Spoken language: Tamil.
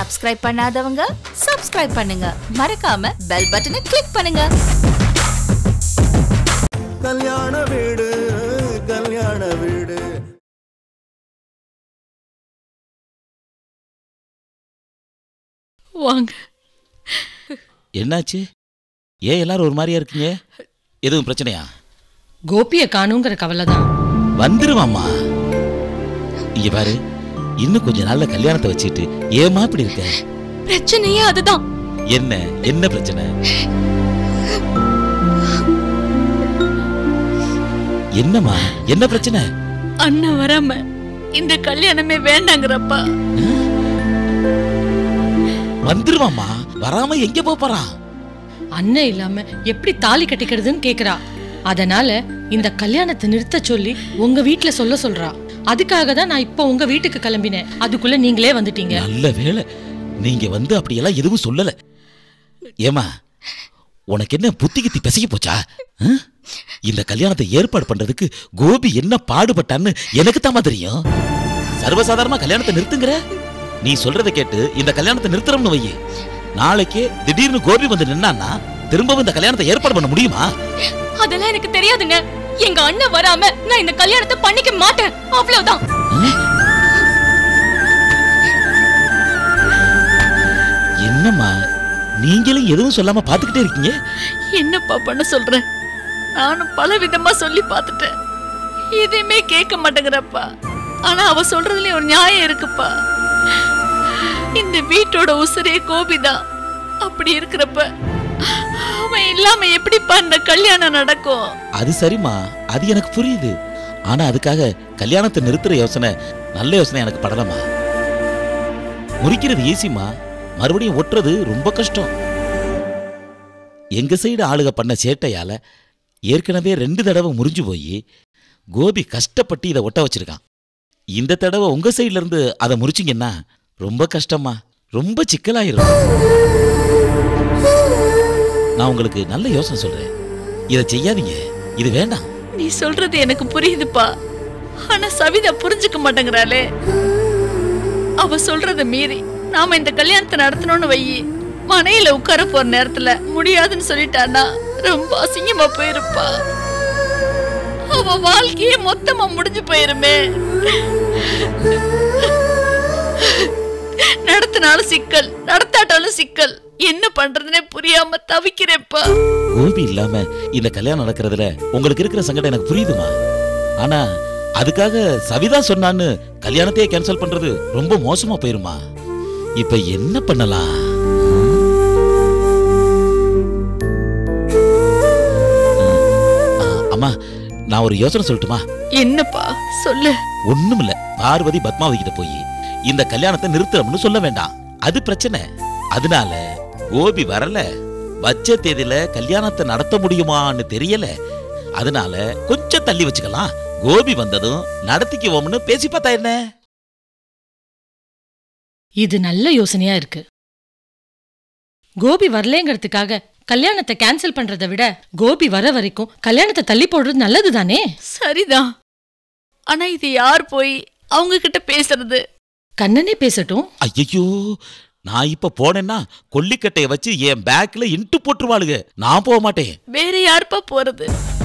சப்ஸ்கிரைப் பண்ணாதவங்க சப்ஸ்கிரைப் பண்ணுங்க மறக்காம பெல் பட்டனை கிளிக் பண்ணுங்க கல்யாண வீடு கல்யாண வீடு வாங்க என்னாச்சு ஏன் எல்லாரும் ஒரு மாதிரியா இருக்கீங்க எதுவும் பிரச்சனையா கோபிய காணுங்கிற கவலை தான் வந்துருவாம்மா இங்க பாரு இன்னும் கொஞ்ச நாள்ல கல்யாணத்தை வச்சுட்டு ஏமா இப்படி இருக்க பிரச்சனையே அதுதான் என்ன என்ன பிரச்சனை என்னம்மா என்ன பிரச்சனை அண்ணன் வராம இந்த கல்யாணமே வேண்டாங்கிறப்பா வந்துருவாம்மா வராம எங்க போப் போறான் அண்ணன் இல்லாம எப்படி தாலி கட்டிக்கிறதுன்னு கேக்குறா அதனால இந்த கல்யாணத்தை நிறுத்த சொல்லி உங்க வீட்ல சொல்ல சொல்றா அதுக்காக தான் நான் இப்போ உங்க வீட்டுக்கு கிளம்பினேன் அதுக்குள்ள நீங்களே வந்துட்டீங்க நல்ல வேளை நீங்க வந்து அப்படியெல்லாம் எதுவும் சொல்லல ஏமா உனக்கு என்ன புத்தி கித்தி பிசகி போச்சா ஆ? இந்த கல்யாணத்தை ஏற்பாடு பண்றதுக்கு கோபி என்ன பாடுபட்டான்னு எனக்கு தாமா தெரியும் சர்வசாதாரணமா கல்யாணத்தை நிறுத்துங்கிற நீ சொல்றத கேட்டு இந்த கல்யாணத்தை நிறுத்துறோம்னு வையே நாளைக்கே திடீர்னு கோபி வந்து நின்னான்னா திரும்பவும் இந்த கல்யாணத்தை ஏற்பாடு பண்ண முடியுமா அதெல்லாம் எனக்கு தெரியாதுங்க எங்க அண்ணன் வராம நான் இந்த கல்யாணத்தை பண்ணிக்க மாட்டேன் அவ்வளவுதான் என்னம்மா நீங்களும் எதுவும் சொல்லாம பாத்துக்கிட்டே இருக்கீங்க என்னப்பா பண்ண சொல்றேன் நானும் பல விதமா சொல்லி பார்த்துட்டேன் எதையுமே கேட்க மாட்டேங்கிறப்பா ஆனா அவ சொல்றதுலயும் ஒரு நியாயம் இருக்குப்பா இந்த வீட்டோட உசுரே கோபிதான் அப்படி இருக்கிறப்ப அவன் இல்லாம எப்படிப்பா இந்த கல்யாணம் நடக்கும் அது சரிம்மா அது எனக்கு புரியுது ஆனா அதுக்காக கல்யாணத்தை நிறுத்துற யோசனை நல்ல யோசனை எனக்கு படலமா முறிக்கிறது ஈஸிமா மறுபடியும் ஒட்டுறது ரொம்ப கஷ்டம் எங்க சைடு ஆளுக பண்ண சேட்டையால ஏற்கனவே ரெண்டு தடவை முறிஞ்சு போய் கோபி கஷ்டப்பட்டு இதை ஒட்ட வச்சிருக்கான் இந்த தடவை உங்க சைடுல இருந்து அதை முறிச்சிங்கன்னா ரொம்ப கஷ்டமா ரொம்ப சிக்கலாயிரும் நான் உங்களுக்கு நல்ல யோசனை சொல்றேன் இதை செய்யாதீங்க இது வேண்டாம் நீ சொல்றது எனக்கு புரியுதுப்பா ஆனா சவிதா புரிஞ்சுக்க மாட்டேங்கிறாளே அவ சொல்றத மீறி நாம இந்த கல்யாணத்தை நடத்தணும்னு வையி மனையில உட்கார போற நேரத்துல முடியாதுன்னு சொல்லிட்டானா ரொம்ப அசிங்கமா போயிருப்பா அவ வாழ்க்கையே மொத்தமா முடிஞ்சு போயிருமே நடத்தினாலும் சிக்கல் நடத்தாட்டாலும் சிக்கல் என்ன பண்றதுனே புரியாம தவிக்கிறேன்ப்பா கோபி இல்லாம இந்த கல்யாணம் நடக்கிறதுல உங்களுக்கு இருக்கிற சங்கடம் எனக்கு புரியுதுமா ஆனா அதுக்காக சவிதா சொன்னான்னு கல்யாணத்தையே கேன்சல் பண்றது ரொம்ப மோசமா போயிருமா இப்ப என்ன பண்ணலாம் ஆ, அம்மா நான் ஒரு யோசனை சொல்லட்டுமா என்னப்பா சொல்லு ஒண்ணுமில்ல பார்வதி பத்மாவதி கிட்ட போய் இந்த கல்யாணத்தை நிறுத்துறோம்னு சொல்ல வேண்டாம் அது பிரச்சனை அதனால கோபி வரல வச்ச தேதியில கல்யாணத்தை நடத்த முடியுமான்னு தெரியல அதனால கொஞ்சம் தள்ளி வச்சுக்கலாம் கோபி வந்ததும் நடத்திக்குவோம்னு பேசி பார்த்தா என்ன இது நல்ல யோசனையா இருக்கு கோபி வரலேங்கிறதுக்காக கல்யாணத்தை கேன்சல் பண்றதை விட கோபி வர வரைக்கும் கல்யாணத்தை தள்ளி போடுறது நல்லது தானே சரிதான் ஆனா இது யார் போய் அவங்க கிட்ட பேசுறது கண்ணனே பேசட்டும் ஐயோ நான் இப்ப போனேன்னா கொல்லிக்கட்டைய வச்சு என் பேக்ல இன்ட்டு போட்டுருவாளுங்க நான் போக மாட்டேன் வேற யாருப்பா போறது